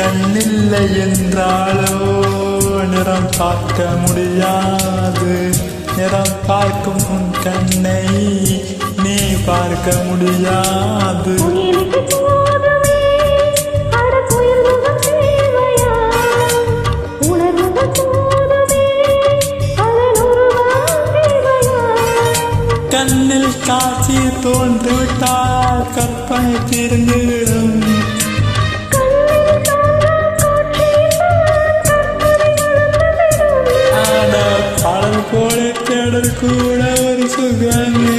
கண்ணில்லை என்றாலோ நிறம் பார்க்க முடியாது நிறம் பார்க்கும் உன் கண்ணை நீ பார்க்க முடியாது உயிருக்கு போதுமே அட குயில் முகம் தேவையா உணர்வுகள் போதுமே அதன் உருவம் தேவையா கண்ணில் காட்சி தோன்றிவிட்டால் கற்பனை தீர்ந்துவிடும் கண்ணில் காணா காட்சியில்தான் கற்பனை வளர்ந்துவிடும் ஆட பாடல் போல தேடல் கூட ஒரு சுகமே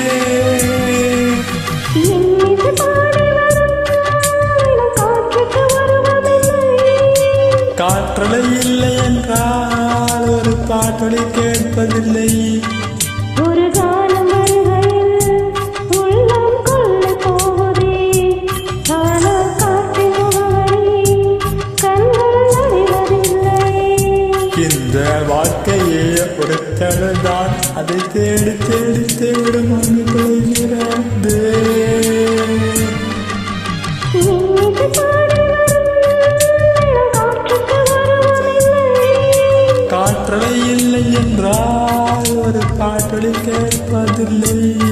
என் மீது பாடி வரும் இளம் காற்றுக்கு உருவமில்லை காற்றலை இல்லை என்றால் ஒரு பாட்டொலி கேட்பதில்லை ஒரு காலம் வருகையில் உள்ளம் கொள்ள போகுதே ஆனால் காற்றின் முகவரி கண்கள் அறிவதில்லை இந்த வாழ்க்கையே ஒரு தேடல்தான் அதை தேடி தேடி தேடும் அங்கு தொலைகிறது இன்னைக்கு பாடி வரும் இளம் காற்றுக்கு உருவமில்லை காற்றலை இல்லை என்றால் ஒரு பாட்டொலி கேட்பதில்லை